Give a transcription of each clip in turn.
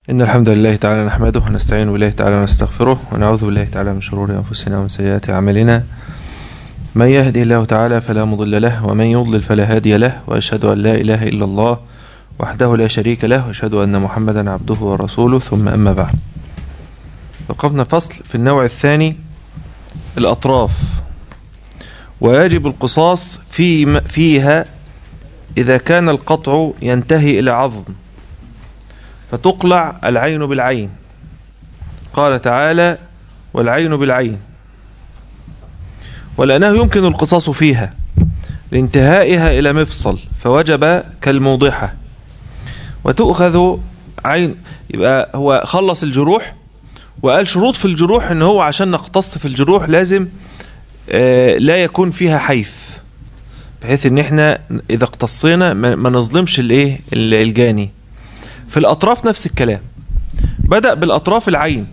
إن الحمد لله تعالى نحمده ونستعين بالله تعالى ونستغفره ونعوذ بالله تعالى من شرور أنفسنا ومن سيئات أعمالنا من يهدي الله تعالى فلا مضل له ومن يضلل فلا هادي له وأشهد أن لا إله إلا الله وحده لا شريك له وأشهد أن محمدا عبده ورسوله ثم أما بعد وقفنا فصل في النوع الثاني الأطراف ويجب القصاص في فيها إذا كان القطع ينتهي إلى عظم فتقلع العين بالعين قال تعالى والعين بالعين ولأنه يمكن القصاص فيها لانتهائها إلى مفصل فوجب كالموضحة وتؤخذ عين يبقى هو خلص الجروح وقال شروط في الجروح ان هو عشان نقتص في الجروح لازم آه لا يكون فيها حيف بحيث ان احنا اذا اقتصينا ما نظلمش الايه الجاني في الأطراف نفس الكلام بدأ بالأطراف العين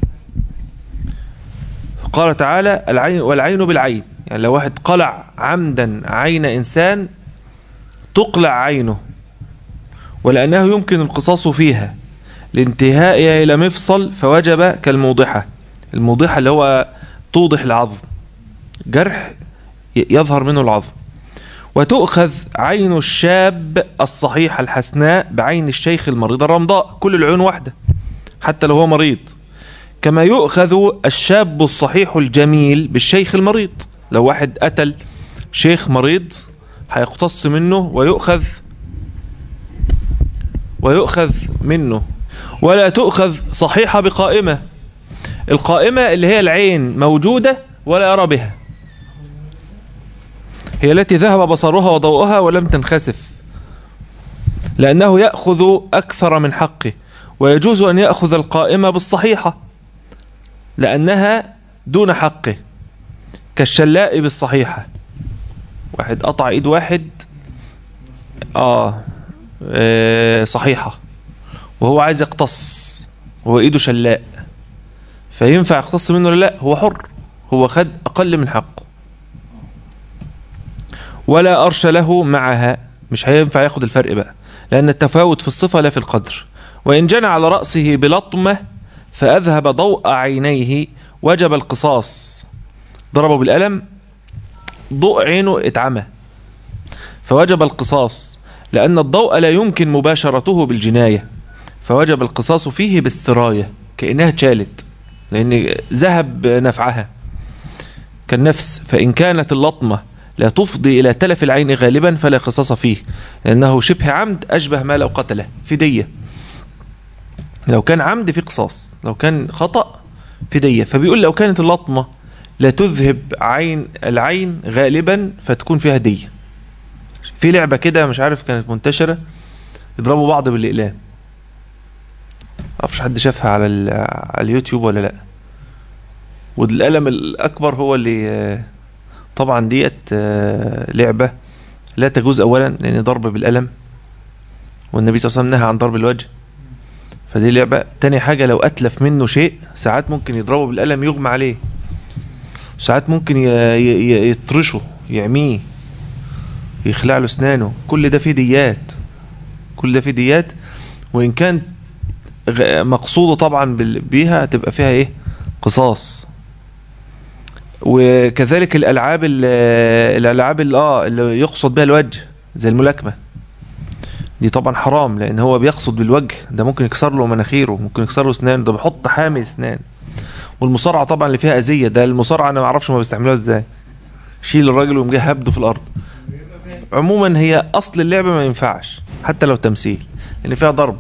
قال تعالى العين والعين بالعين يعني لو واحد قلع عمدا عين إنسان تقلع عينه ولأنه يمكن القصاص فيها لانتهائها إلى مفصل فوجب كالموضحة الموضحة اللي هو توضح العظم جرح يظهر منه العظم وتؤخذ عين الشاب الصحيح الحسناء بعين الشيخ المريض الرمضاء كل العيون واحدة حتى لو هو مريض كما يؤخذ الشاب الصحيح الجميل بالشيخ المريض لو واحد قتل شيخ مريض هيقتص منه ويؤخذ ويؤخذ منه ولا تؤخذ صحيحة بقائمة القائمة اللي هي العين موجودة ولا يرى بها هي التي ذهب بصرها وضوءها ولم تنخسف لأنه يأخذ أكثر من حقه ويجوز أن يأخذ القائمة بالصحيحة لأنها دون حقه كالشلاء بالصحيحة واحد قطع ايد واحد آه, آه صحيحة وهو عايز يقتص وهو ايده شلاء فينفع يقتص منه ولا لا هو حر هو خد أقل من حقه ولا أرش له معها مش هينفع ياخد الفرق بقى لأن التفاوت في الصفة لا في القدر وإن جنى على رأسه بلطمة فأذهب ضوء عينيه وجب القصاص ضربه بالألم ضوء عينه اتعمى فوجب القصاص لأن الضوء لا يمكن مباشرته بالجناية فوجب القصاص فيه بالسراية كأنها اتشالت لأن ذهب نفعها كالنفس فإن كانت اللطمة لا تفضي إلى تلف العين غالبا فلا قصاص فيه لأنه شبه عمد أشبه ما لو قتله في دية لو كان عمد في قصاص لو كان خطأ في دية فبيقول لو كانت اللطمة لا تذهب عين العين غالبا فتكون فيها دية في لعبة كده مش عارف كانت منتشرة يضربوا بعض بالإقلام معرفش حد شافها على, على اليوتيوب ولا لا والقلم الأكبر هو اللي طبعا ديت لعبة لا تجوز أولا لأن ضرب بالقلم والنبي صلى الله عليه وسلم نهى عن ضرب الوجه فدي لعبة تاني حاجة لو أتلف منه شيء ساعات ممكن يضربه بالقلم يغمى عليه ساعات ممكن يطرشه يعميه يخلع له اسنانه كل ده فيه ديات كل ده فيه ديات وإن كان مقصوده طبعا بيها تبقى فيها ايه قصاص وكذلك الالعاب الالعاب اللي اه اللي يقصد بها الوجه زي الملاكمه دي طبعا حرام لان هو بيقصد بالوجه ده ممكن يكسر له مناخيره ممكن يكسر له اسنانه ده بيحط حامل اسنان والمصارعه طبعا اللي فيها اذيه ده المصارعه انا ما اعرفش ما بيستعملوها ازاي شيل الراجل ويقوم جاي هبده في الارض عموما هي اصل اللعبه ما ينفعش حتى لو تمثيل لان فيها ضرب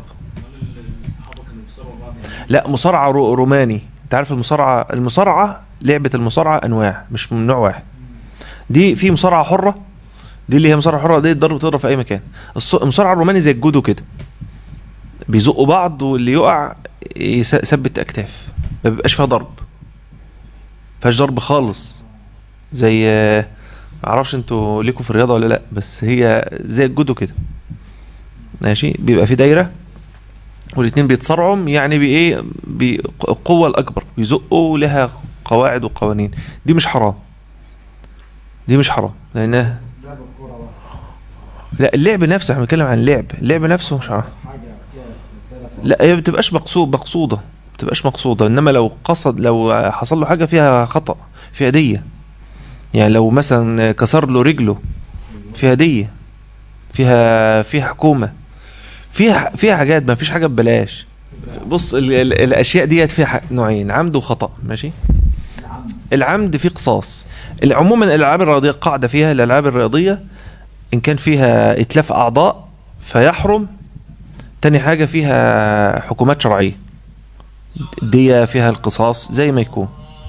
لا مصارعه روماني انت عارف المصارعه المصارعه لعبة المصارعة أنواع مش من نوع واحد دي في مصارعة حرة دي اللي هي مصارعة حرة دي الضرب تضرب في أي مكان المصارعة الروماني زي الجودو كده بيزقوا بعض واللي يقع يثبت أكتاف ما بيبقاش فيها ضرب فيهاش ضرب خالص زي معرفش انتوا ليكوا في الرياضة ولا لا بس هي زي الجودو كده ماشي بيبقى في دايرة والاثنين بيتصارعوا يعني بايه بالقوة الأكبر بيزقوا لها قواعد وقوانين دي مش حرام دي مش حرام لانها لا اللعب نفسه احنا بنتكلم عن اللعب اللعب نفسه مش حرام لا هي ما بتبقاش مقصود مقصوده ما بتبقاش مقصوده انما لو قصد لو حصل له حاجه فيها خطا فيها ديه يعني لو مثلا كسر له رجله فيها ديه فيها فيها حكومه فيها فيها حاجات ما فيش حاجه ببلاش بص ال ال الاشياء ديت فيها ح- نوعين عمد وخطا ماشي العمد فيه قصاص عموما الالعاب الرياضيه قاعده فيها الالعاب الرياضيه ان كان فيها اتلاف اعضاء فيحرم تاني حاجه فيها حكومات شرعيه دي فيها القصاص زي ما يكون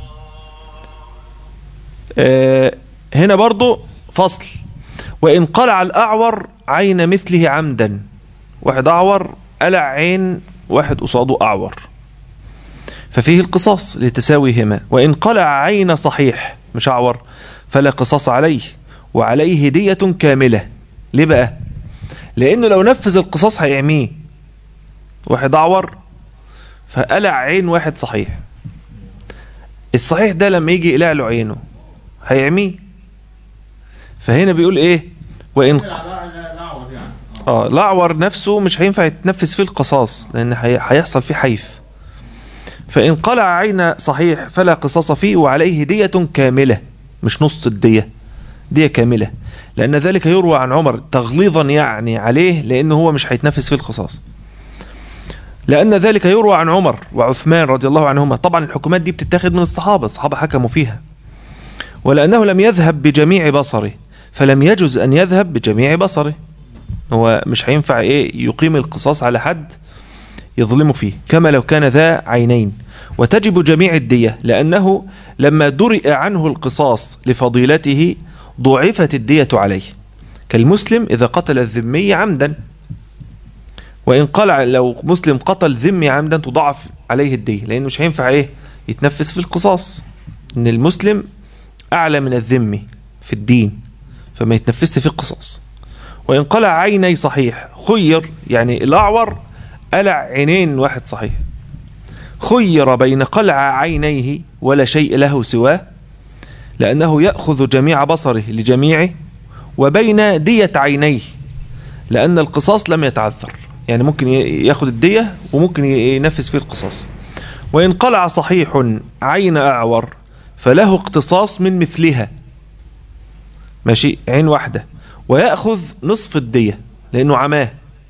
آه، هنا برضو فصل وإن قلع الأعور عين مثله عمدا واحد أعور قلع عين واحد قصاده أعور ففيه القصاص لتساويهما وإن قلع عين صحيح مش أعور فلا قصاص عليه وعليه دية كاملة ليه بقى لأنه لو نفذ القصاص هيعميه واحد أعور فقلع عين واحد صحيح الصحيح ده لما يجي يقلع له عينه هيعميه فهنا بيقول ايه وان الاعور يعني اه الاعور نفسه مش هينفع يتنفذ فيه القصاص لان هي- هيحصل فيه حيف فان قلع عين صحيح فلا قصاص فيه وعليه دية كاملة مش نص الدية دية كاملة لأن ذلك يروى عن عمر تغليظا يعني عليه لأنه هو مش هيتنفذ فيه القصاص لأن ذلك يروى عن عمر وعثمان رضي الله عنهما طبعا الحكومات دي بتتاخد من الصحابة الصحابة حكموا فيها ولأنه لم يذهب بجميع بصره فلم يجوز أن يذهب بجميع بصره هو مش هينفع إيه يقيم القصاص على حد يظلم فيه كما لو كان ذا عينين وتجب جميع الدية لأنه لما درئ عنه القصاص لفضيلته ضعفت الدية عليه كالمسلم إذا قتل الذمي عمدا وإن قلع لو مسلم قتل ذمي عمدا تضاعف عليه الدية لأنه مش هينفع إيه يتنفس في القصاص إن المسلم أعلى من الذمي في الدين فما يتنفسش في القصاص وإن قلع عيني صحيح خير يعني الأعور قلع عينين واحد صحيح خير بين قلع عينيه ولا شيء له سواه لأنه يأخذ جميع بصره لجميعه وبين دية عينيه لأن القصاص لم يتعذر يعني ممكن ي- ياخد الدية وممكن ي- ينفذ فيه القصاص وإن قلع صحيح عين أعور فله اقتصاص من مثلها ماشي عين واحدة ويأخذ نصف الدية لأنه عماه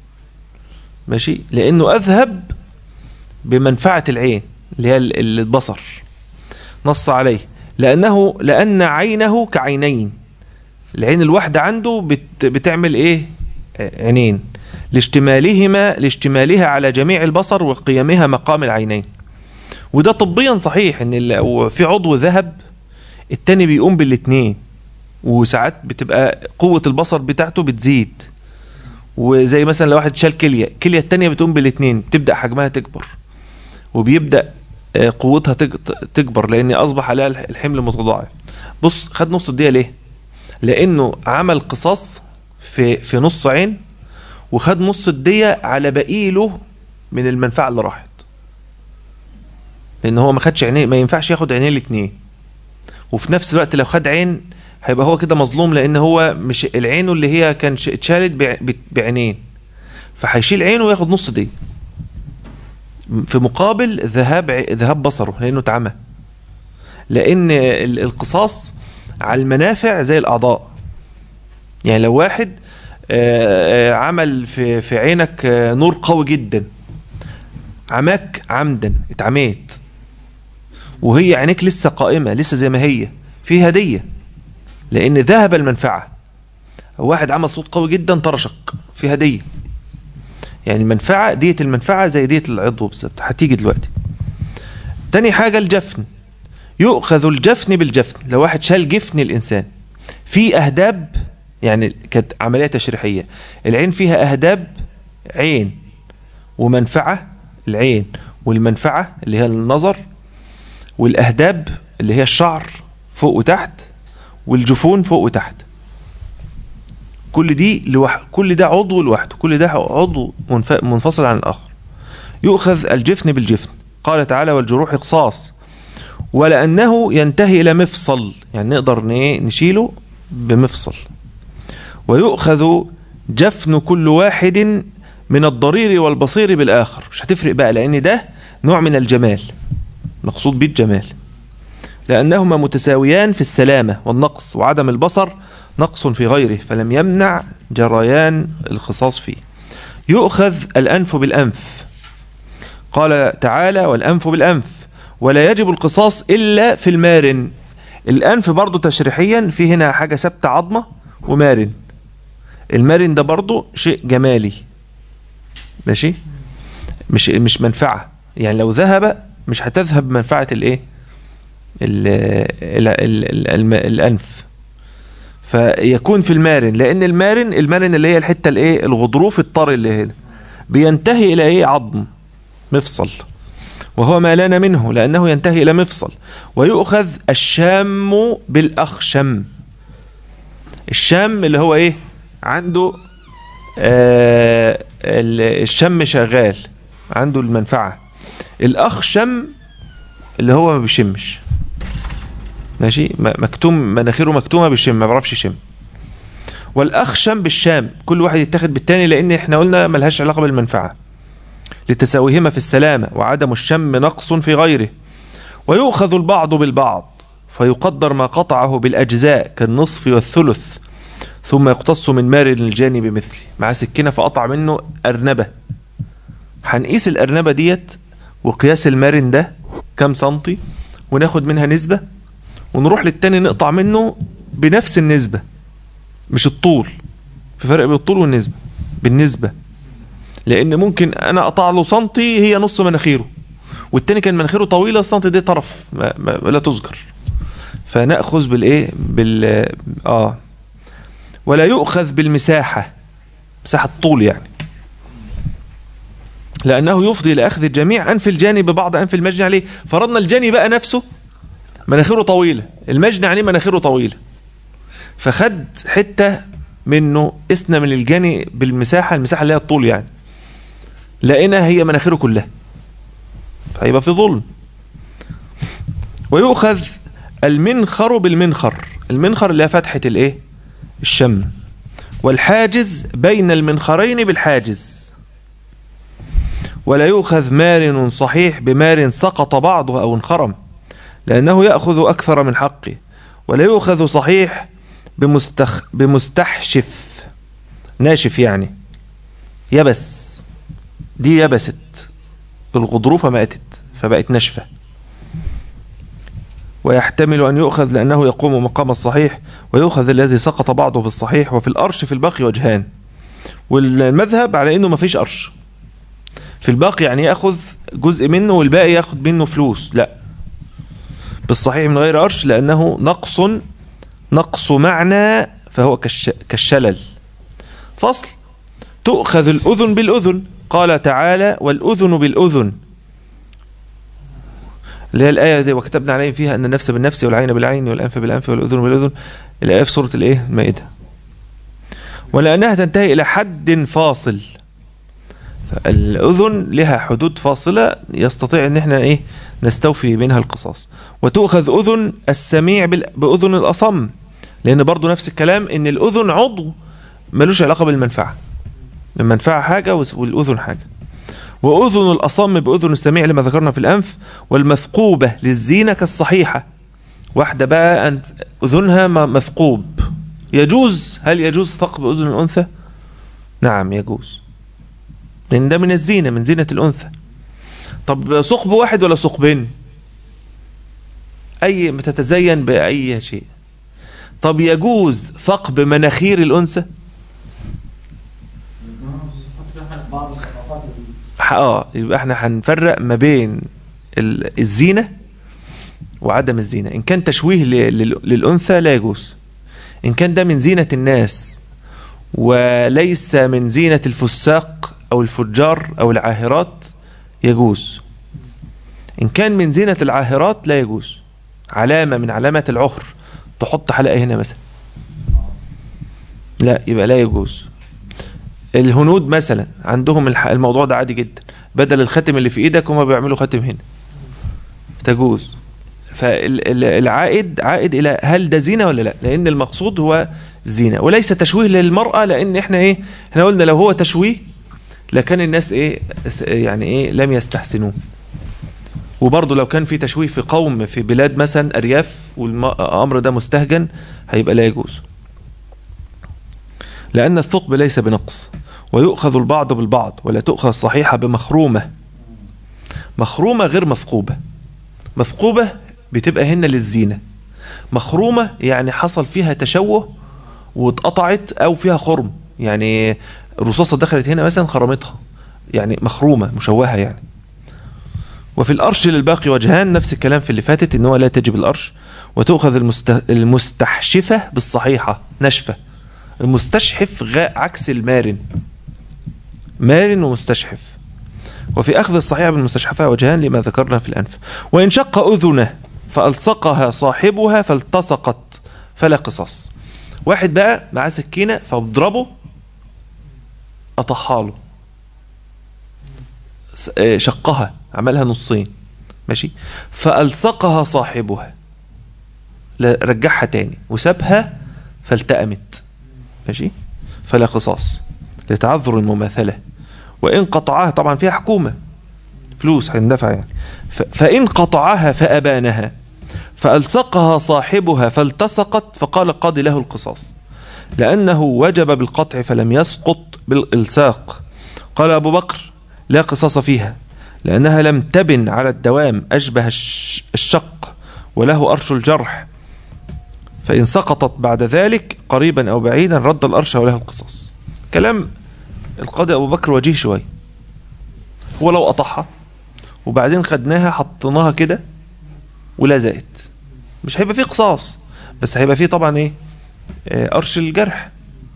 ماشي لأنه أذهب بمنفعة العين اللي هي ال- ال- البصر نص عليه لأنه لأن عينه كعينين العين الواحدة عنده بت بتعمل إيه عينين لاشتمالهما لاشتمالها على جميع البصر وقيامها مقام العينين وده طبيا صحيح ان لو في عضو ذهب التاني بيقوم بالاتنين وساعات بتبقى قوة البصر بتاعته بتزيد وزي مثلا لو واحد شال كلية الكلية التانية بتقوم بالاتنين تبدأ حجمها تكبر وبيبدأ آه، قوتها تك- تكبر لأن أصبح عليها الح- الحمل متضاعف بص خد نص الدقيقة ليه لأنه عمل قصاص في في نص عين وخد نص الدية على بقيله من المنفعة اللي راحت لأن هو ما خدش عينيه ما ينفعش ياخد عينيه الاتنين وفي نفس الوقت لو خد عين هيبقى هو كده مظلوم لأن هو مش العينه اللي هي كان ش- اتشالت بع- ب- بعينين فهيشيل عينه وياخد نص دي في مقابل ذهاب ع- ذهاب بصره لأنه اتعمى لأن ال- القصاص على المنافع زي الأعضاء يعني لو واحد آه، آه، عمل في في عينك آه، نور قوي جدا عماك عمدا اتعميت وهي عينيك لسه قائمة لسه زي ما هي في هدية لأن ذهب المنفعة واحد عمل صوت قوي جدا طرشك في هدية يعني المنفعة دية المنفعة زي دية العضو بالظبط هتيجي دلوقتي تاني حاجة الجفن يؤخذ الجفن بالجفن لو واحد شال جفن الإنسان في أهداب يعني كانت عملية تشريحية العين فيها أهداب عين ومنفعة العين والمنفعة اللي هي النظر والأهداب اللي هي الشعر فوق وتحت والجفون فوق وتحت كل دي لوح... كل ده عضو لوحده كل ده عضو منف... منفصل عن الآخر يؤخذ الجفن بالجفن قال تعالى والجروح قصاص ولأنه ينتهي إلى مفصل يعني نقدر ن- إيه نشيله بمفصل ويؤخذ جفن كل واحد من الضرير والبصير بالآخر مش هتفرق بقى لأن ده نوع من الجمال مقصود به الجمال لأنهما متساويان في السلامة والنقص وعدم البصر نقص في غيره فلم يمنع جريان الخصاص فيه يؤخذ الأنف بالأنف قال تعالى والأنف بالأنف ولا يجب القصاص إلا في المارن الأنف برضو تشريحيا في هنا حاجة ثابتة عظمة ومارن المارن ده برضو شيء جمالي ماشي مش مش منفعة يعني لو ذهب مش هتذهب منفعة الايه ال ال ال ال الأنف فيكون في المارن لأن المارن المارن اللي هي الحتة الايه الغضروف الطري اللي هنا بينتهي إلى ايه عظم مفصل وهو ما لان منه لأنه ينتهي إلى مفصل ويؤخذ الشام بالأخشم الشام اللي هو ايه عنده آه الشم شغال عنده المنفعة الأخشم اللي هو ما بيشمش ماشي مكتوم مناخيره مكتومة بيشم ما بيعرفش يشم والأخشم بالشام كل واحد يتاخد بالتاني لأن احنا قلنا ملهاش علاقة بالمنفعة لتساويهما في السلامة وعدم الشم نقص في غيره ويؤخذ البعض بالبعض فيقدر ما قطعه بالأجزاء كالنصف والثلث ثم يقتص من مارن الجاني بمثله مع سكينة فقطع منه أرنبة هنقيس الأرنبة ديت وقياس المارن ده كام سنتي وناخد منها نسبة ونروح للتاني نقطع منه بنفس النسبة مش الطول في فرق بين الطول والنسبة بالنسبة لأن ممكن أنا أقطع له سنتي هي نص مناخيره والتاني كان مناخيره طويلة السنتي دي طرف ما ما لا تذكر فنأخذ بالإيه بال آه ولا يؤخذ بالمساحة مساحة الطول يعني لأنه يفضي إلى أخذ الجميع أنف الجاني ببعض أنف المجني عليه فرضنا الجاني بقى نفسه مناخيره طويلة المجني عليه مناخيره طويلة فخد حتة منه اسنا من الجاني بالمساحة المساحة اللي هي الطول يعني لقينا هي مناخيره كلها فيبقى في ظلم ويؤخذ المنخر بالمنخر المنخر اللي هي فتحة الايه الشم والحاجز بين المنخرين بالحاجز ولا يؤخذ مارن صحيح بمار سقط بعضه أو انخرم لأنه يأخذ أكثر من حقه ولا يؤخذ صحيح بمستخ بمستحشف ناشف يعني يبس دي يبست الغضروفة ماتت فبقت ناشفة ويحتمل أن يؤخذ لأنه يقوم مقام الصحيح ويؤخذ الذي سقط بعضه بالصحيح وفي الأرش في الباقي وجهان والمذهب على أنه ما فيش أرش في الباقي يعني يأخذ جزء منه والباقي يأخذ منه فلوس لا بالصحيح من غير أرش لأنه نقص نقص معنى فهو كالش كالشلل فصل تؤخذ الأذن بالأذن قال تعالى والأذن بالأذن اللي هي الآية دي وكتبنا عليهم فيها أن النفس بالنفس والعين بالعين والأنف بالأنف والأذن بالأذن الآية في سورة الإيه المائدة ولأنها تنتهي إلى حد فاصل الأذن لها حدود فاصلة يستطيع أن احنا إيه نستوفي منها القصاص وتؤخذ أذن السميع بأذن الأصم لأن برضو نفس الكلام أن الأذن عضو ملوش علاقة بالمنفعة المنفعة حاجة والأذن حاجة وأذن الأصم بأذن السميع لما ذكرنا في الأنف والمثقوبة للزينة كالصحيحة واحدة بقى أذنها مثقوب يجوز هل يجوز ثقب أذن الأنثى نعم يجوز لأن ده من الزينة من زينة الأنثى طب ثقب واحد ولا ثقبين أي تتزين بأي شيء طب يجوز ثقب مناخير الأنثى اه يبقى احنا هنفرق ما بين الزينة وعدم الزينة ان كان تشويه للأنثى لا يجوز ان كان ده من زينة الناس وليس من زينة الفساق او الفجار او العاهرات يجوز ان كان من زينة العاهرات لا يجوز علامة من علامات العهر تحط حلقة هنا مثلا لا يبقى لا يجوز الهنود مثلا عندهم الموضوع ده عادي جدا بدل الختم اللي في ايدك هم بيعملوا ختم هنا تجوز فالعائد عائد الى هل ده زينه ولا لا لان المقصود هو زينه وليس تشويه للمراه لان احنا ايه احنا قلنا لو هو تشويه لكان الناس ايه س- يعني ايه لم يستحسنوه وبرضه لو كان في تشويه في قوم في بلاد مثلا ارياف والامر ده مستهجن هيبقى لا يجوز لان الثقب ليس بنقص ويؤخذ البعض بالبعض ولا تؤخذ صحيحه بمخرومه مخرومه غير مثقوبه مثقوبه بتبقى هنا للزينه مخرومه يعني حصل فيها تشوه واتقطعت او فيها خرم يعني الرصاصه دخلت هنا مثلا خرمتها يعني مخرومه مشوهه يعني وفي الأرش للباقي وجهان نفس الكلام في اللي فاتت ان هو لا تجب الأرش وتؤخذ المست... المستحشفة بالصحيحة نشفة المستشحف غاء عكس المارن مارن ومستشحف وفي أخذ الصحيحة بالمستشحفة وجهان لما ذكرنا في الأنف وإن شق أذنه فألصقها صاحبها فالتصقت فلا قصاص واحد بقى معاه سكينة فبضربه أطحاله س- آه، شقها عملها نصين ماشي فألصقها صاحبها لا- رجعها تاني وسابها فالتأمت ماشي فلا قصاص لتعذر المماثلة وإن قطعها طبعا فيها حكومة فلوس هندفع يعني ف- فإن قطعها فأبانها فألصقها صاحبها فالتصقت فقال القاضي له القصاص لأنه وجب بالقطع فلم يسقط بالإلصاق قال أبو بكر لا قصاص فيها لأنها لم تبن على الدوام أشبه الش- الشق وله أرش الجرح فإن سقطت بعد ذلك قريبا أو بعيدا رد الأرش وله القصاص كلام القاضي أبو بكر وجيه شوية هو لو قطعها وبعدين خدناها حطيناها كده ولزقت مش هيبقى فيه قصاص بس هيبقى فيه طبعا ايه آه، أرش الجرح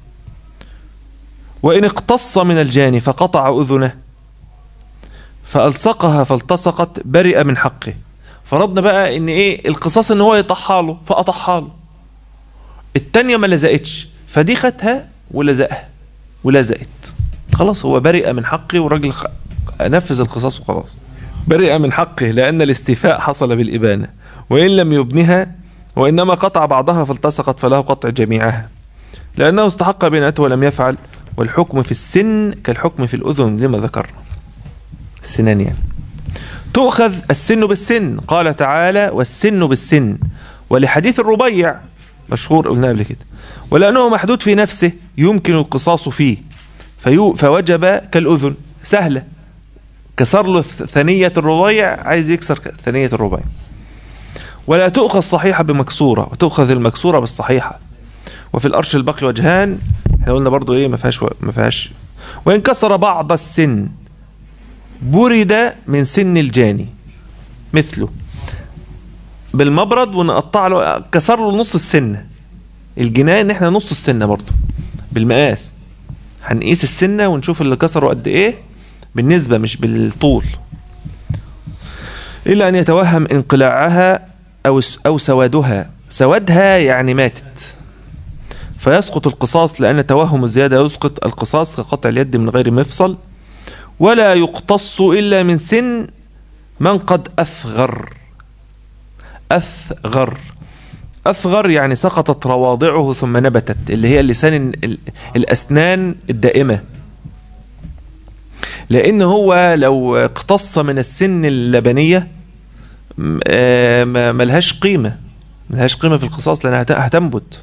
وإن اقتص من الجاني فقطع أذنه فألصقها فالتصقت برئ من حقه فرضنا بقى ان ايه القصاص ان هو يطحها له فقطعها له التانية ما لزقتش فدي خدها ولزقها ولزقت خلاص هو برئ من حقه والراجل خ... نفذ القصاص وخلاص برئ من حقه لأن الاستيفاء حصل بالإبانة وإن لم يبنها وإنما قطع بعضها فالتصقت فله قطع جميعها لأنه استحق بينته ولم يفعل والحكم في السن كالحكم في الأذن لما ذكرنا السنان يعني تؤخذ السن بالسن قال تعالى والسن بالسن ولحديث الربيع مشهور قلنا قبل كده ولأنه محدود في نفسه يمكن القصاص فيه فيو فوجب كالأذن سهلة كسر له ثنية الربيع عايز يكسر ثنية الربيع ولا تؤخذ صحيحة بمكسورة وتؤخذ المكسورة بالصحيحة وفي الأرش البقي وجهان احنا قلنا برضو ايه ما فيهاش ما فيهاش وإن كسر بعض السن برد من سن الجاني مثله بالمبرد ونقطع له كسر له نص السنة الجناية ان احنا نص السنة برضو بالمقاس هنقيس السنة ونشوف اللي كسره قد ايه بالنسبة مش بالطول إلا أن يتوهم انقلاعها أو أو سوادها سوادها يعني ماتت فيسقط القصاص لأن توهم الزيادة يسقط القصاص كقطع اليد من غير مفصل ولا يقتص إلا من سن من قد أثغر أثغر أثغر يعني سقطت رواضعه ثم نبتت اللي هي اللسان ال- الأسنان الدائمة لأن هو لو اقتص من السن اللبنية م- آه، ما ملهاش قيمة ملهاش قيمة في القصاص لأنها هت- هتنبت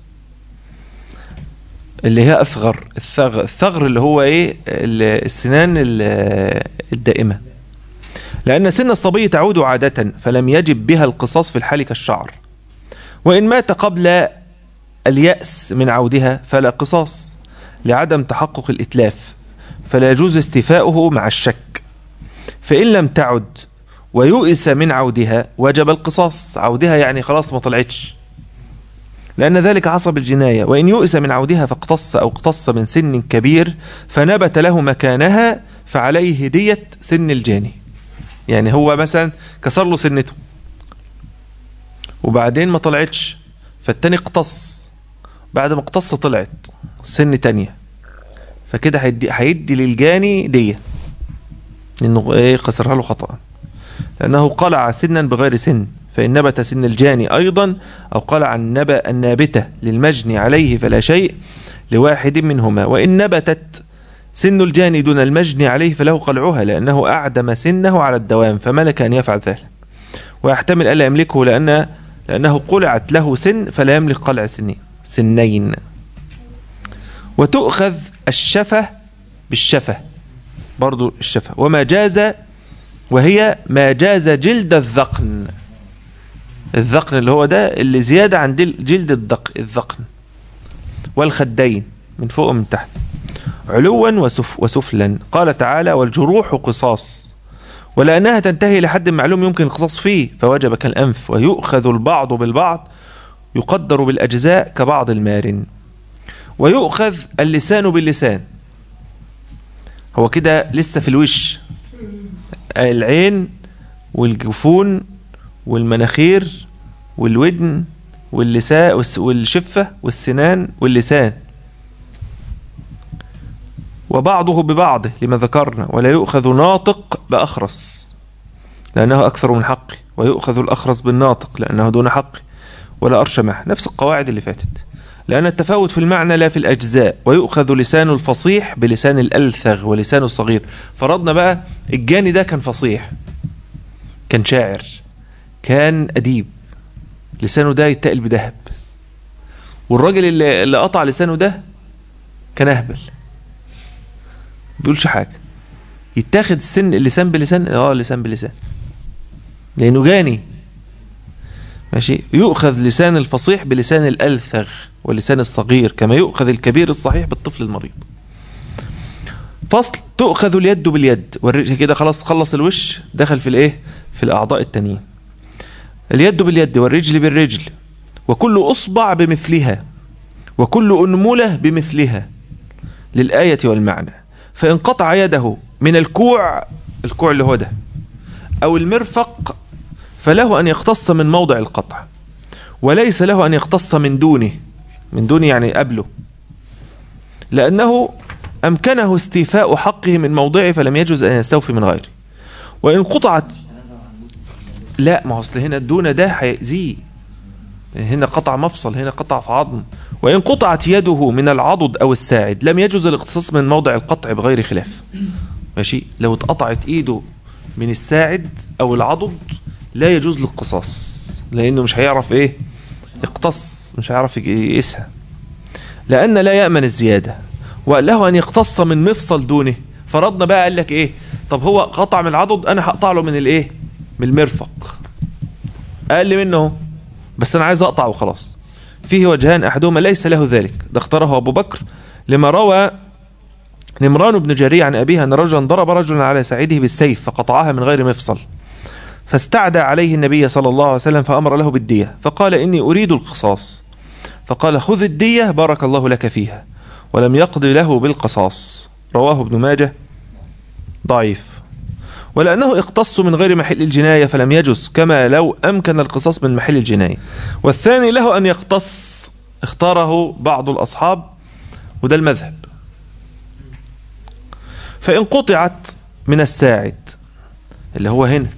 اللي هي أثغر الثغر, الثغر اللي هو إيه ال- السنان ال- الدائمة لأن سن الصبي تعود عادة فلم يجب بها القصاص في الحال كالشعر وإن مات قبل اليأس من عودها فلا قصاص لعدم تحقق الإتلاف فلا يجوز استيفاؤه مع الشك فإن لم تعد ويؤس من عودها وجب القصاص عودها يعني خلاص ما طلعتش لأن ذلك عصب الجناية وإن يؤس من عودها فاقتص أو اقتص من سن كبير فنبت له مكانها فعليه هدية سن الجاني يعني هو مثلا كسر له سنته وبعدين ما طلعتش فالتاني اقتص بعد ما اقتص طلعت سن تانية فكده هيدي, هيدي للجاني دية لأنه ايه خسرها له خطأ لأنه قلع سنا بغير سن فإن نبت سن الجاني أيضا أو قلع النبأ النابتة للمجني عليه فلا شيء لواحد منهما وإن نبتت سن الجاني دون المجني عليه فله قلعها لأنه أعدم سنه على الدوام فملك أن يفعل ذلك ويحتمل ألا يملكه لأن لأنه قلعت له سن فلا يملك قلع سنين سنين وتؤخذ الشفة بالشفة برضو الشفة وما جاز وهي ما جاز جلد الذقن الذقن اللي هو ده اللي زيادة عن دل- جلد الذق الذقن والخدين من فوق ومن تحت علوا وسف وسفلا قال تعالى والجروح قصاص ولأنها تنتهي لحد معلوم يمكن القصاص فيه فوجب كالأنف ويؤخذ البعض بالبعض يقدر بالأجزاء كبعض المارن ويؤخذ اللسان باللسان هو كده لسه في الوش العين والجفون والمناخير والودن واللسان والشفة والسنان واللسان وبعضه ببعضه لما ذكرنا ولا يؤخذ ناطق بأخرس لأنه أكثر من حقه ويؤخذ الأخرس بالناطق لأنه دون حقه ولا أرشمه نفس القواعد اللي فاتت لأن التفاوت في المعنى لا في الأجزاء ويؤخذ لسان الفصيح بلسان الألثغ ولسان الصغير فرضنا بقى الجاني ده كان فصيح كان شاعر كان أديب لسانه ده يتقل بذهب والراجل اللي, اللي قطع لسانه ده كان أهبل بيقولش حاجة يتاخد السن اللسان بلسان اه اللسان بلسان لأنه جاني ماشي يؤخذ لسان الفصيح بلسان الألثغ ولسان الصغير كما يؤخذ الكبير الصحيح بالطفل المريض فصل تؤخذ اليد باليد والرجل كده خلاص خلص الوش دخل في الايه في الاعضاء التانيين اليد باليد والرجل بالرجل وكل اصبع بمثلها وكل انمله بمثلها للايه والمعنى فان قطع يده من الكوع الكوع اللي هو ده او المرفق فله ان يقتص من موضع القطع وليس له ان يقتص من دونه من دونه يعني قبله لانه امكنه استيفاء حقه من موضعه فلم يجوز ان يستوفي من غيره وان قطعت لا ما هو اصل هنا الدون ده هيأذيه هنا قطع مفصل هنا قطع في عظم وإن قطعت يده من العضد أو الساعد لم يجوز الاقتصاص من موضع القطع بغير خلاف ماشي لو اتقطعت إيده من الساعد أو العضد لا يجوز القصاص لأنه مش هيعرف إيه يقتص مش هيعرف يقيسها لأن لا يأمن الزيادة وقال له أن يقتص من مفصل دونه فرضنا بقى قال لك إيه طب هو قطع من العضد أنا هقطع له من الإيه من المرفق أقل منه اهو. بس أنا عايز أقطع وخلاص فيه وجهان أحدهما ليس له ذلك ده اختاره أبو بكر لما روى نمران بن جري عن أبيه أن رجلا ضرب رجلا على سعيده بالسيف فقطعها من غير مفصل فاستعدى عليه النبي صلى الله عليه وسلم فأمر له بالدية فقال إني أريد القصاص فقال خذ الدية بارك الله لك فيها ولم يقض له بالقصاص رواه ابن ماجه ضعيف ولأنه اقتص من غير محل الجناية فلم يجز كما لو أمكن القصاص من محل الجناية والثاني له أن يقتص اختاره بعض الأصحاب وده المذهب فإن قطعت من الساعد اللي هو هنا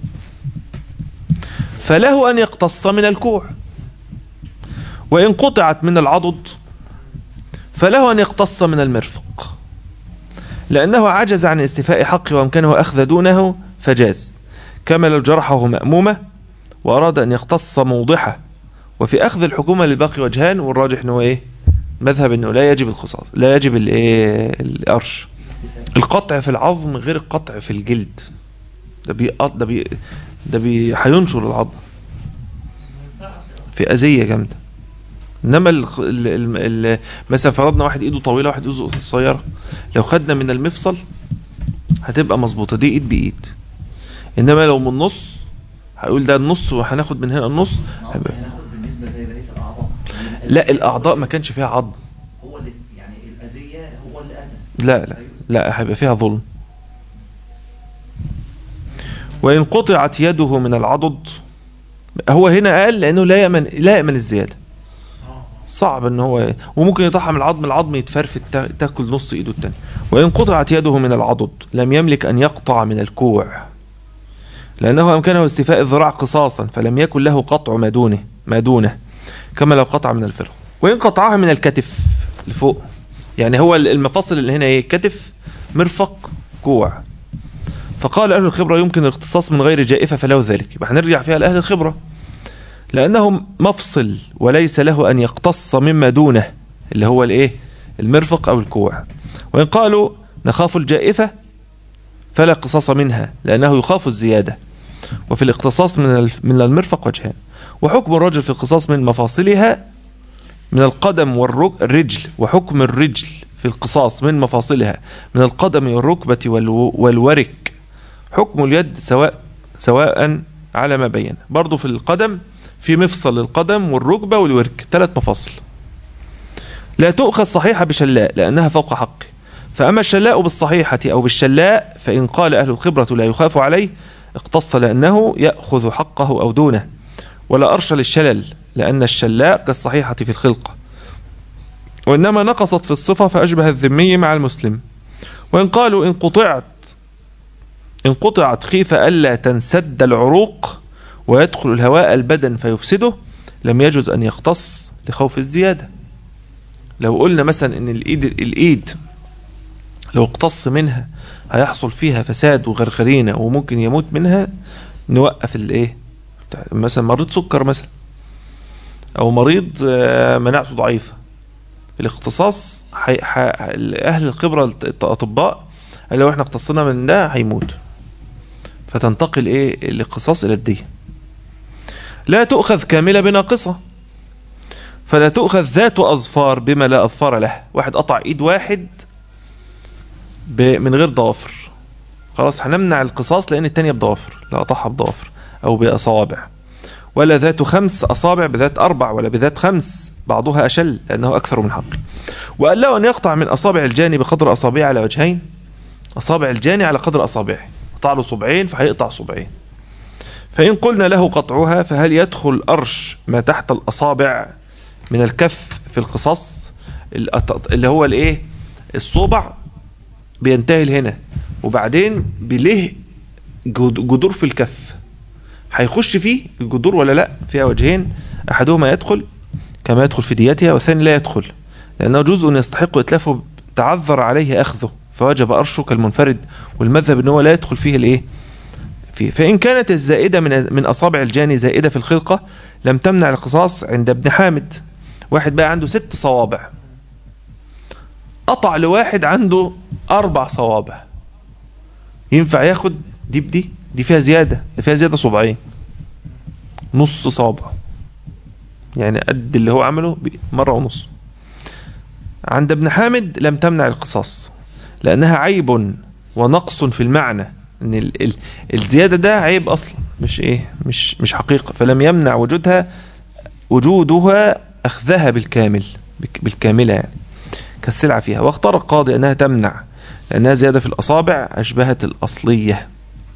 فله أن يقتص من الكوع وإن قطعت من العضد فله أن يقتص من المرفق لأنه عجز عن استيفاء حقه وأمكنه أخذ دونه فجاز كما لو جرحه مأمومة وأراد أن يقتص موضحة وفي أخذ الحكومة للباقي وجهان والراجح أنه إيه مذهب أنه لا يجب القصاص لا يجب الإيه القرش القطع في العظم غير القطع في الجلد ده بي ده بي ده بي هينشر العظم في أذية جامدة انما ال ال ال ال مثلا فرضنا واحد ايده طويله واحد ايده قصيره لو خدنا من المفصل هتبقى مظبوطه دي ايد بايد انما لو من النص هقول ده النص وهناخد من هنا النص هيبقى- هناخد بالنسبه زي بقيه الاعضاء لا الاعضاء ما كانش فيها عظم هو اللي يعني الاذيه هو اللي اذى لا لا لا هيبقى فيها ظلم وإن قطعت يده من العضد هو هنا قال لأنه لا يأمن لا يأمن الزيادة صعب ان هو وممكن يطحن من العظم العظم يتفرفت تا- تاكل نص ايده التاني وان قطعت يده من العضد لم يملك ان يقطع من الكوع لانه امكنه استيفاء الذراع قصاصا فلم يكن له قطع ما دونه ما دونه كما لو قطع من الفرق وان قطعها من الكتف لفوق يعني هو المفاصل اللي هنا ايه الكتف مرفق كوع فقال أهل الخبرة يمكن الاختصاص من غير جائفة فله ذلك يبقى هنرجع فيها لأهل الخبرة لأنه مفصل وليس له أن يقتص مما دونه اللي هو الإيه المرفق أو الكوع وإن قالوا نخاف الجائفة فلا قصاص منها لأنه يخاف الزيادة وفي الاقتصاص من الف- من المرفق وجهان وحكم الرجل في القصاص من مفاصلها من القدم والرجل وحكم الرجل في القصاص من مفاصلها من القدم والركبة والو- والورك حكم اليد سواء سواء على ما بين برضو في القدم في مفصل القدم والركبة والورك ثلاث مفاصل لا تؤخذ صحيحة بشلاء لأنها فوق حقه فأما الشلاء بالصحيحة أو بالشلاء فإن قال أهل الخبرة لا يخاف عليه اقتص لأنه يأخذ حقه أو دونه ولا أرش للشلل لأن الشلاء كالصحيحة في الخلقة وإنما نقصت في الصفة فأشبه الذمي مع المسلم وإن قالوا إن قطعت إن قطعت خيف ألا تنسد العروق ويدخل الهواء البدن فيفسده لم يجوز أن يختص لخوف الزيادة لو قلنا مثلا إن الإيد الإيد لو اقتص منها هيحصل فيها فساد وغرغرينة وممكن يموت منها نوقف الايه بتاع- مثلا مريض سكر مثلا او مريض آه، مناعته ضعيفة الاختصاص حي... ح... اهل الخبرة الط- الاطباء قال لو احنا اقتصنا من ده هيموت فتنتقل ايه الاقتصاص الى الدية لا تؤخذ كاملة بناقصة فلا تؤخذ ذات أظفار بما لا أظفار له واحد قطع إيد واحد ب... من غير ضوافر خلاص هنمنع القصاص لأن التانية بضوافر لا قطعها بضوافر أو بأصوابع ولا ذات خمس أصابع بذات أربع ولا بذات خمس بعضها أشل لأنه أكثر من حقه وقال له أن يقطع من أصابع الجاني بقدر أصابعه على وجهين أصابع الجاني على قدر أصابعه قطع له صبعين فهيقطع صبعين فإن قلنا له قطعها فهل يدخل أرش ما تحت الأصابع من الكف في القصاص الأط- اللي هو الايه الصوبع بينتهي لهنا وبعدين بليه جد- جذور في الكف هيخش فيه الجذور ولا لا فيها وجهين احدهما يدخل كما يدخل في ديتها والثاني لا يدخل لانه جزء يستحق اتلافه تعذر عليه اخذه فوجب ارشه كالمنفرد والمذهب ان هو لا يدخل فيه الايه فيه فان كانت الزائده من من اصابع الجاني زائده في الخلقه لم تمنع القصاص عند ابن حامد واحد بقى عنده ست صوابع قطع لواحد عنده اربع صوابع ينفع ياخد دي بدي دي فيها زياده دي فيها زياده صبعين نص صابع يعني قد اللي هو عمله ب- مره ونص عند ابن حامد لم تمنع القصاص لانها عيب ونقص في المعنى ان ال ال الزياده ده عيب اصلا مش ايه مش مش حقيقه فلم يمنع وجودها وجودها اخذها بالكامل بك- بالكامله يعني كالسلعه فيها واختار القاضي انها تمنع لانها زياده في الاصابع اشبهت الاصليه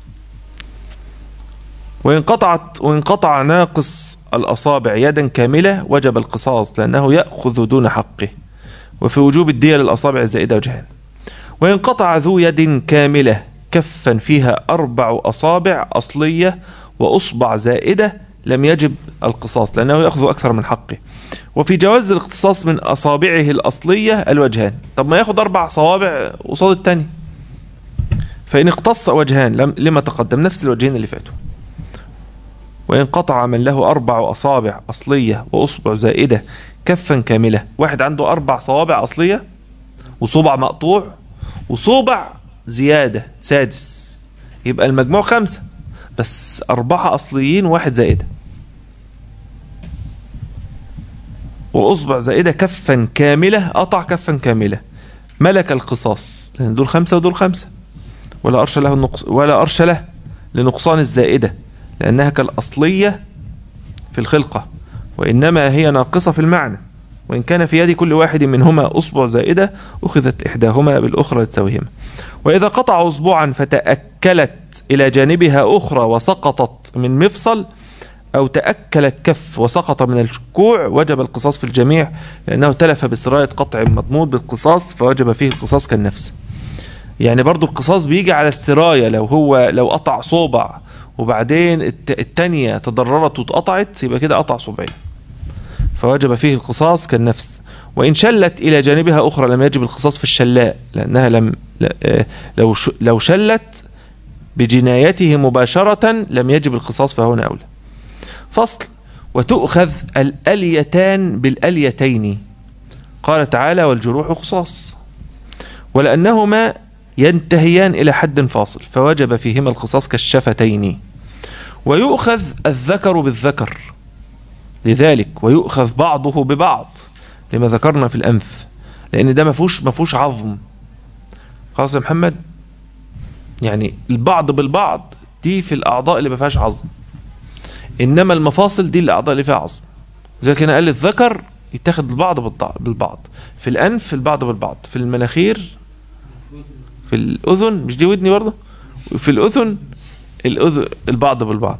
وإن قطعت وإن قطع ناقص الأصابع يدا كاملة وجب القصاص لأنه يأخذ دون حقه وفي وجوب الدية للأصابع الزائدة وجهان وإن قطع ذو يد كاملة كفا فيها أربع أصابع أصلية وأصبع زائدة لم يجب القصاص لأنه يأخذ أكثر من حقه وفي جواز الاقتصاص من أصابعه الأصلية الوجهان طب ما ياخد أربع صوابع قصاد التاني فإن اقتص وجهان لم لما تقدم نفس الوجهين اللي فاتوا وإن قطع من له أربع أصابع أصلية وأصبع زائدة كفا كاملة واحد عنده أربع صوابع أصلية وصبع مقطوع وصبع زيادة سادس يبقى المجموع خمسة بس أربعة أصليين وواحد زائدة وأصبع زائدة كفا كاملة قطع كفا كاملة ملك القصاص لأن دول خمسة ودول خمسة ولا أرش له النقص ولا أرش له لنقصان الزائدة لأنها كالأصلية في الخلقة وإنما هي ناقصة في المعنى وإن كان في يد كل واحد منهما أصبع زائدة أخذت إحداهما بالأخرى لتساويهما وإذا قطع أصبعا فتأكلت إلى جانبها أخرى وسقطت من مفصل أو تأكلت كف وسقط من الكوع وجب القصاص في الجميع لأنه تلف بسراية قطع مضمون بالقصاص فوجب فيه القصاص كالنفس يعني برضو القصاص بيجي على السراية لو هو لو قطع صوبع وبعدين الت- التانية تضررت واتقطعت يبقى كده قطع صبعين فوجب فيه القصاص كالنفس وإن شلت إلى جانبها أخرى لم يجب القصاص في الشلاء لأنها لم لا- آه، لو ش- لو شلت بجنايته مباشرة لم يجب القصاص فهنا أولى فصل وتؤخذ الأليتان بالأليتين قال تعالى والجروح قصاص ولأنهما ينتهيان إلى حد فاصل فوجب فيهما القصاص كالشفتين ويؤخذ الذكر بالذكر لذلك ويؤخذ بعضه ببعض لما ذكرنا في الأنف لأن ده ما فيهوش ما فيهوش عظم خلاص يا محمد يعني البعض بالبعض دي في الأعضاء اللي ما فيهاش عظم إنما المفاصل دي الأعضاء اللي فيها عظم زي كده قال الذكر يتاخد البعض بالضع- بالبعض في الأنف البعض بالبعض في المناخير في الأذن مش دي ودني برضه في الأذن الأذن البعض بالبعض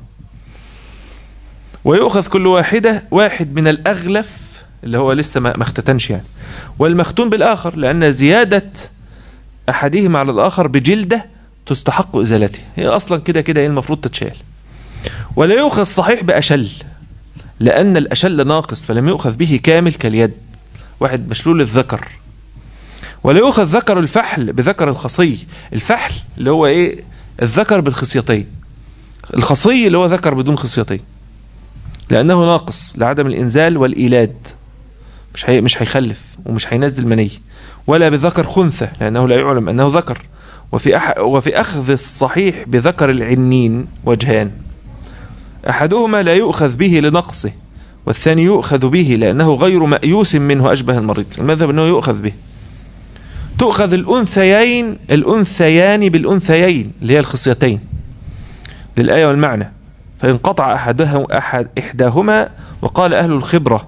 ويؤخذ كل واحدة واحد من الأغلف اللي هو لسه ما ما اختتنش يعني والمختون بالآخر لأن زيادة أحدهما على الآخر بجلدة تستحق إزالته هي أصلا كده كده هي المفروض تتشال ولا يؤخذ صحيح بأشل لأن الأشل ناقص فلم يؤخذ به كامل كاليد واحد مشلول الذكر ولا يؤخذ ذكر الفحل بذكر الخصي الفحل اللي هو ايه الذكر بالخصيتين الخصي اللي هو ذكر بدون خصيتين لأنه ناقص لعدم الإنزال والإيلاد مش هي مش هيخلف ومش هينزل مني ولا بذكر خنثى لأنه لا يعلم أنه ذكر وفي أح وفي أخذ الصحيح بذكر العنين وجهان أحدهما لا يؤخذ به لنقصه والثاني يؤخذ به لأنه غير مأيوس منه أشبه المريض المذهب أنه يؤخذ به تؤخذ الأنثيين الأنثيان بالأنثيين اللي هي الخصيتين للآية والمعنى فإن قطع أحدها أحد إحداهما وقال أهل الخبرة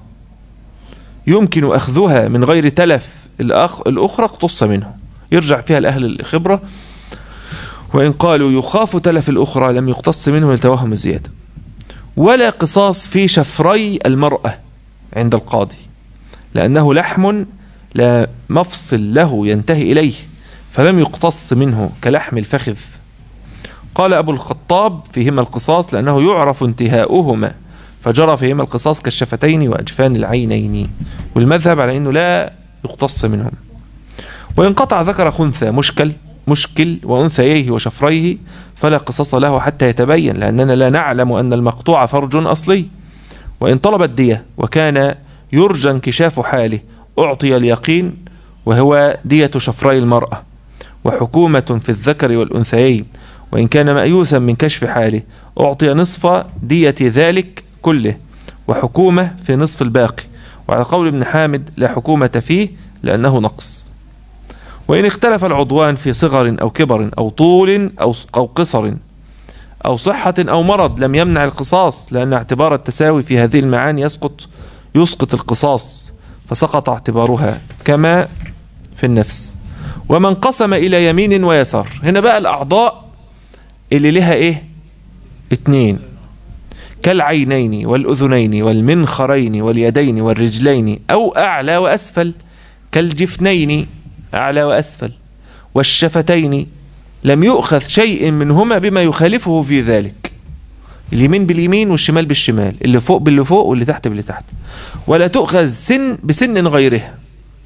يمكن أخذها من غير تلف الأخ الأخرى اقتص منه يرجع فيها لأهل الخبرة وإن قالوا يخاف تلف الأخرى لم يقتص منه لتوهم الزيادة ولا قصاص في شفري المرأة عند القاضي لأنه لحم لا مفصل له ينتهي إليه فلم يقتص منه كلحم الفخذ قال أبو الخطاب فيهما القصاص لأنه يعرف انتهاؤهما فجرى فيهما القصاص كالشفتين وأجفان العينين والمذهب على أنه لا يقتص منهم وإن قطع ذكر خنثى مشكل مشكل وأنثييه وشفريه فلا قصاص له حتى يتبين لأننا لا نعلم أن المقطوع فرج أصلي وإن طلب الدية وكان يرجى انكشاف حاله أعطي اليقين وهو دية شفري المرأة وحكومة في الذكر والأنثيين وإن كان مأيوسا من كشف حاله أعطي نصف دية ذلك كله وحكومة في نصف الباقي وعلى قول ابن حامد لا حكومة فيه لأنه نقص وإن اختلف العضوان في صغر أو كبر أو طول أو أو قصر أو صحة أو مرض لم يمنع القصاص لأن اعتبار التساوي في هذه المعاني يسقط يسقط القصاص فسقط اعتبارها كما في النفس ومن قسم إلى يمين ويسار هنا بقى الأعضاء اللي لها إيه اتنين كالعينين والأذنين والمنخرين واليدين والرجلين أو أعلى وأسفل كالجفنين أعلى وأسفل والشفتين لم يؤخذ شيء منهما بما يخالفه في ذلك اليمين باليمين والشمال بالشمال اللي فوق باللي فوق واللي تحت باللي تحت ولا تؤخذ سن بسن غيرها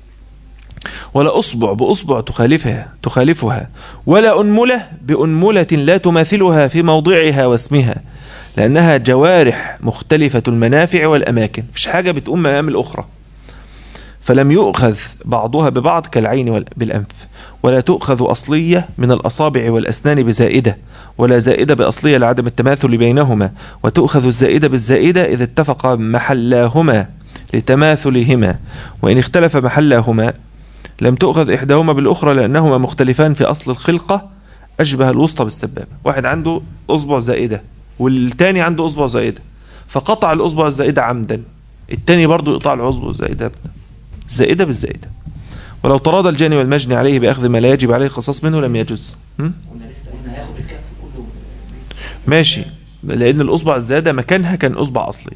ولا أصبع بأصبع تخالفها تخالفها ولا أنملة بأنملة لا تماثلها في موضعها واسمها لأنها جوارح مختلفة المنافع والأماكن مش حاجة بتقوم مقام الأخرى فلم يؤخذ بعضها ببعض كالعين وال- بالأنف ولا تؤخذ أصلية من الأصابع والأسنان بزائدة ولا زائدة بأصلية لعدم التماثل بينهما وتؤخذ الزائدة بالزائدة إذا اتفق محلاهما لتماثلهما وإن اختلف محلاهما لم تؤخذ إحداهما بالأخرى لأنهما مختلفان في أصل الخلقة أشبه الوسطى بالسبابة واحد عنده أصبع زائدة والتاني عنده أصبع زائدة فقطع الأصبع الزائدة عمدا التاني برضو يقطع الأصبع الزائدة زائدة بالزائدة ولو تراضى الجاني والمجني عليه بأخذ ما لا يجب عليه القصاص منه لم يجوز هم؟ قلنا لسه قلنا هياخد الكف كله ماشي لأن الأصبع الزائدة مكانها كان أصبع أصلي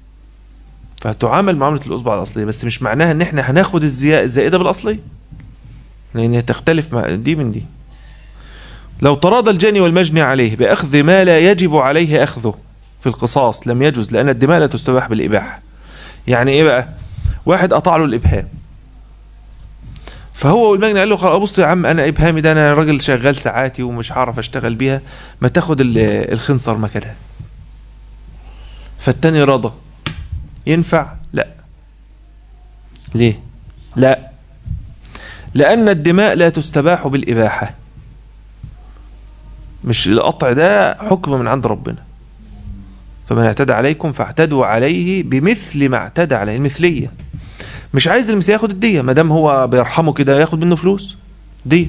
فتعامل معاملة الأصبع الأصلية بس مش معناها إن إحنا هناخد الزيا- الزائدة بالأصلي لأن هي تختلف مع دي من دي لو تراضى الجاني والمجني عليه بأخذ ما لا يجب عليه أخذه في القصاص لم يجوز لأن الدماء لا تستباح بالإباحة يعني إيه بقى واحد قطع له الإبهام فهو والمجني قال له خلاص بص يا عم انا ابهامي ده انا راجل شغال ساعاتي ومش هعرف اشتغل بيها ما تاخد ال- الخنصر مكانها فالتاني رضى ينفع لا ليه لا لان الدماء لا تستباح بالاباحه مش القطع ده حكم من عند ربنا فمن اعتدى عليكم فاعتدوا عليه بمثل ما اعتدى عليه المثليه مش عايز المثليه ياخد الديه ما دام هو بيرحمه كده ياخد منه فلوس ديه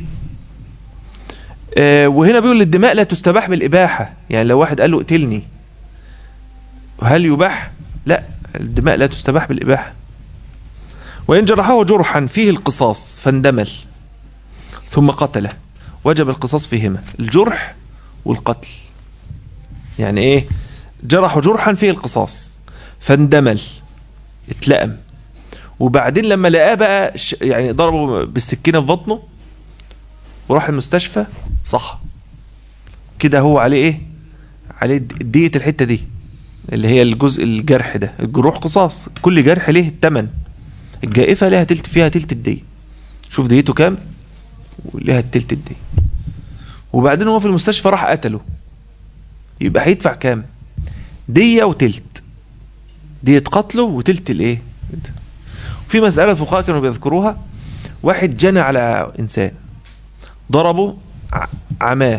آه وهنا بيقول الدماء لا تستباح بالاباحه يعني لو واحد قال له اقتلني هل يباح لا الدماء لا تستباح بالاباحه وان جرحه جرحا فيه القصاص فاندمل ثم قتله وجب القصاص فيهما الجرح والقتل يعني ايه جرحوا جرحا فيه القصاص فاندمل اتلأم وبعدين لما لقاه بقى ش- يعني ضربه بالسكينه في بطنه وراح المستشفى صح كده هو عليه ايه عليه د- دية الحته دي اللي هي الجزء الجرح ده الجروح قصاص كل جرح ليه الثمن الجائفه ليها تلت فيها تلت الدية شوف ديته كام وليها التلت الدية وبعدين هو في المستشفى راح قتله يبقى هيدفع كام دية وتلت دية قتله وتلت الايه في مسألة الفقهاء كانوا بيذكروها واحد جنى على إنسان ضربه ع- عماه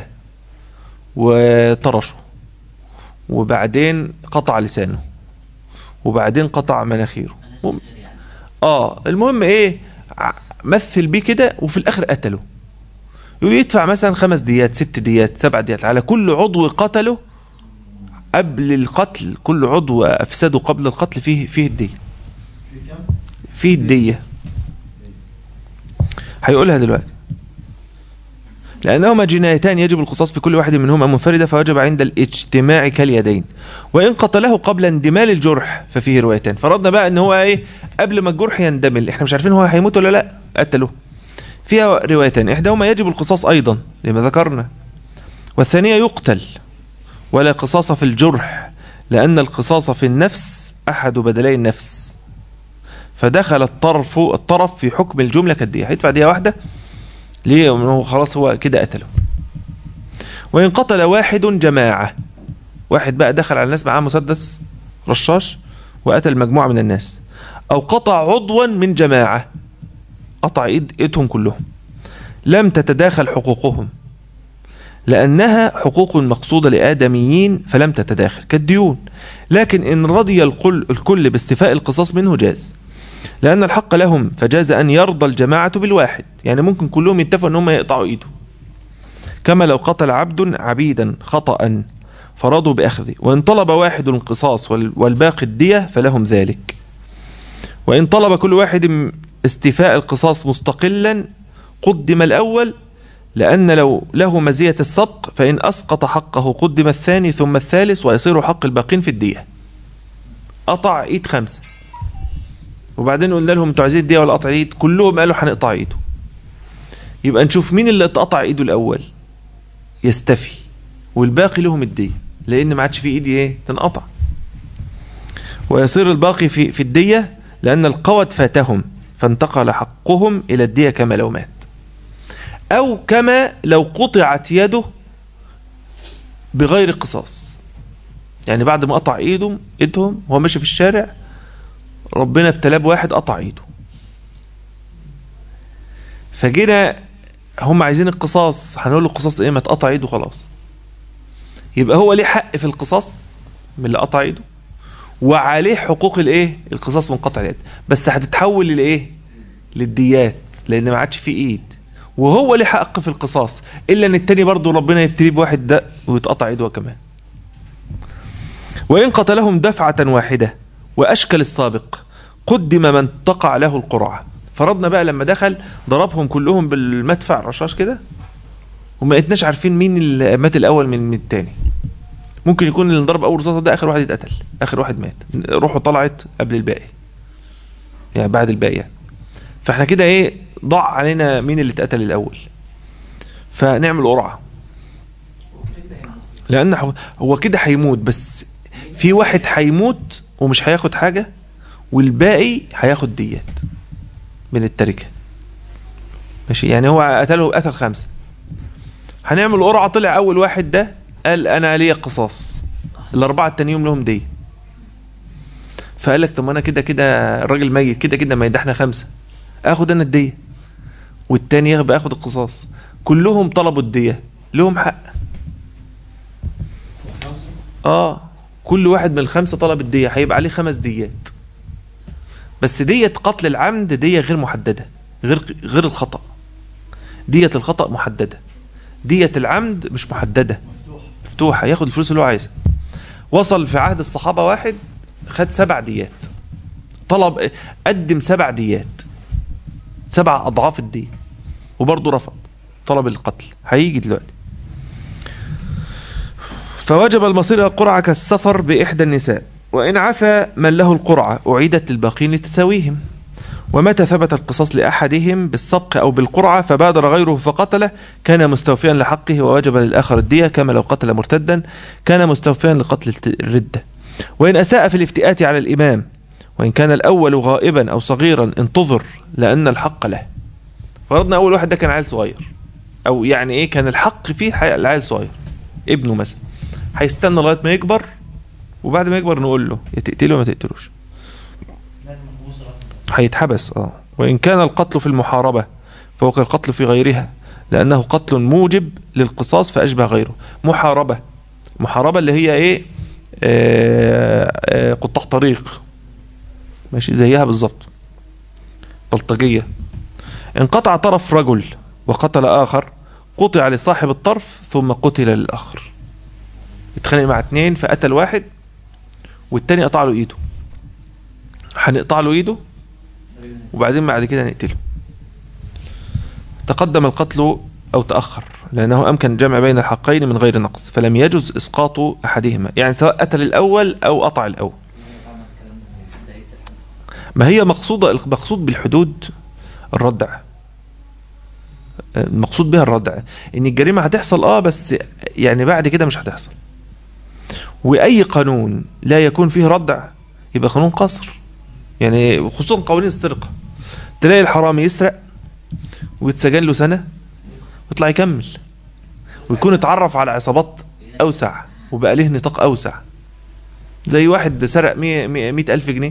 وطرشه وبعدين قطع لسانه وبعدين قطع مناخيره انا غير يعني اه المهم ايه ع- مثل بيه كده وفي الاخر قتله يقول يدفع مثلا خمس ديات ست ديات سبع ديات على كل عضو قتله قبل القتل كل عضو افسده قبل القتل فيه فيه الديه فيه الديه هيقولها دلوقتي لأنهما جنايتان يجب القصاص في كل واحد منهما منفردة فوجب عند الاجتماع كاليدين وإن قتله قبل اندمال الجرح ففيه روايتان فرضنا بقى ان هو ايه قبل ما الجرح يندمل احنا مش عارفين هو هيموت ولا لا قتله فيها روايتان احداهما يجب القصاص ايضا لما ذكرنا والثانية يقتل ولا قصاص في الجرح لأن القصاص في النفس أحد بدلي النفس فدخل الطرف الطرف في حكم الجملة كالدية هيدفع دية واحدة ليه لأنه هو خلاص هو كده قتله وإن قتل واحد جماعة واحد بقى دخل على الناس معاه مسدس رشاش وقتل مجموعة من الناس أو قطع عضوا من جماعة قطع إيد إيدهم كلهم لم تتداخل حقوقهم لأنها حقوق مقصودة لآدميين فلم تتداخل كالديون لكن إن رضي الكل, الكل باستفاء القصاص منه جاز لأن الحق لهم فجاز أن يرضى الجماعة بالواحد يعني ممكن كلهم يتفقوا أنهم يقطعوا إيده كما لو قتل عبد عبيدا خطأ فرضوا بأخذه وإن طلب واحد القصاص وال- والباقي الدية فلهم ذلك وإن طلب كل واحد م- استيفاء القصاص مستقلا قدم الأول لأن لو له مزية السبق فإن أسقط حقه قدم الثاني ثم الثالث ويصير حق الباقين في الدية قطع إيد خمسة وبعدين قلنا لهم انتوا عايزين الدية ولا قطع ايد كلهم قالوا هنقطع ايده يبقى نشوف مين اللي اتقطع ايده الاول يستفي والباقي لهم الدية لان ما عادش في ايدي ايه تنقطع ويصير الباقي في في الدية لان القوت فاتهم فانتقل حقهم الى الدية كما لو مات او كما لو قطعت يده بغير قصاص يعني بعد ما قطع ايدهم ايدهم وهو ماشي في الشارع ربنا ابتلاه بواحد قطع ايده فجينا هم عايزين القصاص هنقول له القصاص ايه ما تقطع ايده خلاص يبقى هو ليه حق في القصاص من اللي قطع ايده وعليه حقوق الايه القصاص من قطع اليد بس هتتحول للايه للديات لان ما عادش في ايد وهو ليه حق في القصاص الا ان التاني برضه ربنا يبتليه بواحد ده ويتقطع ايده كمان وإن قتلهم دفعة واحدة وأشكل السابق قدم من تقع له القرعة فرضنا بقى لما دخل ضربهم كلهم بالمدفع رشاش كده وما لقيتناش عارفين مين اللي مات الأول من من التاني ممكن يكون اللي انضرب أول رصاصة ده آخر واحد اتقتل آخر واحد مات روحه طلعت قبل الباقي يعني بعد الباقي يعني. فاحنا كده ايه ضاع علينا مين اللي اتقتل الأول فنعمل قرعة لأن هو- هو كده هيموت بس في واحد هيموت ومش هياخد حاجة والباقي هياخد ديات من التركة ماشي يعني هو قتله قتل خمسة هنعمل قرعة طلع أول واحد ده قال أنا ليا قصاص الأربعة التانيين لهم دي فقال لك طب ما أنا كده كده الراجل ميت كده كده ميت ده احنا خمسة آخد أنا الدية والتاني يبقى آخد القصاص كلهم طلبوا الدية لهم حق اه كل واحد من الخمسة طلب الدية هيبقى عليه خمس ديات بس دية قتل العمد دية غير محددة غير غير الخطأ دية الخطأ محددة دية العمد مش محددة مفتوحة ياخد الفلوس اللي هو عايزها وصل في عهد الصحابة واحد خد سبع ديات طلب قدم سبع ديات سبع أضعاف الدية وبرضه رفض طلب القتل هيجي دلوقتي فوجب المصير إلى القرعة كالسفر بإحدى النساء وإن عفى من له القرعة أعيدت للباقين لتساويهم ومتى ثبت القصاص لأحدهم بالسبق أو بالقرعة فبادر غيره فقتله كان مستوفيا لحقه ووجب للآخر الدية كما لو قتل مرتدا كان مستوفيا لقتل الردة وإن أساء في الافتئات على الإمام وإن كان الأول غائبا أو صغيرا انتظر لأن الحق له فرضنا أول واحد ده كان عيل صغير أو يعني إيه كان الحق فيه الحقيقة العيل صغير ابنه مثلا هيستنى لغاية ما يكبر وبعد ما يكبر نقول له يا تقتله وما تقتلوش هيتحبس اه وإن كان القتل في المحاربة فهو كالقتل في غيرها لأنه قتل موجب للقصاص فأشبه غيره محاربة محاربة اللي هي إيه آه آه قطاع طريق ماشي زيها بالظبط بلطجية انقطع طرف رجل وقتل آخر قطع لصاحب الطرف ثم قتل للآخر اتخانق مع اتنين فقتل واحد والتاني قطع له ايده هنقطع له ايده وبعدين بعد كده نقتله تقدم القتل او تأخر لأنه أمكن جمع بين الحقين من غير نقص فلم يجز إسقاط أحدهما يعني سواء قتل الأول أو قطع الأول ما هي مقصودة المقصود بالحدود الردع المقصود بها الردع ان الجريمة هتحصل اه بس يعني بعد كده مش هتحصل واي قانون لا يكون فيه ردع يبقى قانون قصر يعني خصوصا قوانين السرقة تلاقي الحرامي يسرق ويتسجن له سنة ويطلع يكمل ويكون اتعرف على عصابات اوسع وبقى له نطاق اوسع زي واحد سرق مية, مية الف جنيه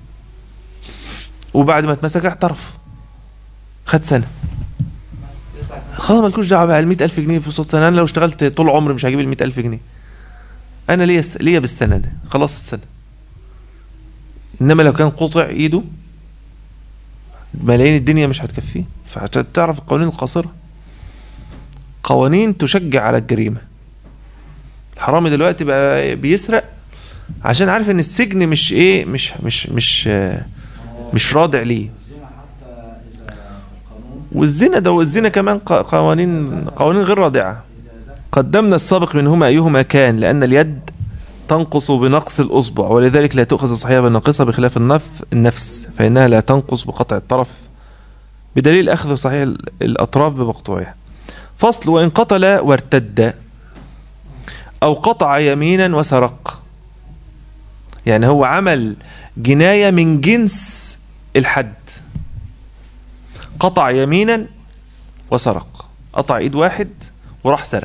وبعد ما اتمسك اعترف خد سنة خلاص مالكوش دعوه بقى ال 100000 جنيه في وسط سنه انا لو اشتغلت طول عمري مش هجيب ال 100000 جنيه انا ليا ليا بالسنه ده خلاص السنه انما لو كان قطع ايده ملايين الدنيا مش هتكفيه فتعرف القوانين القاصره قوانين تشجع على الجريمه الحرامي دلوقتي بقى بيسرق عشان عارف ان السجن مش ايه مش مش مش مش رادع ليه والزنا ده والزنا كمان قوانين قوانين غير رادعة قدمنا السابق منهما أيهما كان لأن اليد تنقص بنقص الأصبع ولذلك لا تؤخذ الصحيحة بالناقصة بخلاف النف النفس فإنها لا تنقص بقطع الطرف بدليل أخذ صحيح الأطراف بمقطوعها فصل وإن قتل وارتد أو قطع يمينا وسرق يعني هو عمل جناية من جنس الحد قطع يمينا وسرق قطع ايد واحد وراح سرق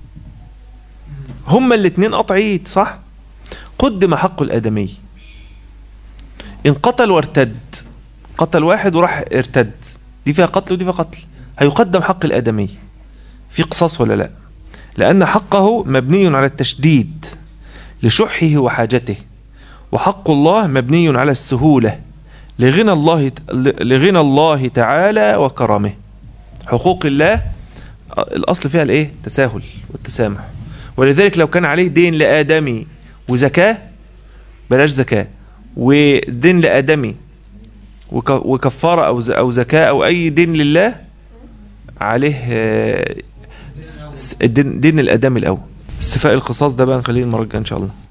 هما الاثنين قطع ايد صح قدم حق الادمي ان قتل وارتد قتل واحد وراح ارتد دي فيها قتل ودي فيها قتل هيقدم حق الادمي في قصاص ولا لا لان حقه مبني على التشديد لشحه وحاجته وحق الله مبني على السهوله لغنى الله لغنى الله تعالى وكرمه حقوق الله الاصل فيها الايه تساهل والتسامح ولذلك لو كان عليه دين لادمي وزكاه بلاش زكاه ودين لادمي وكفاره او او زكاه او اي دين لله عليه الدين دين الادمي الاول استفاء القصاص ده بقى نخليه المره الجايه ان شاء الله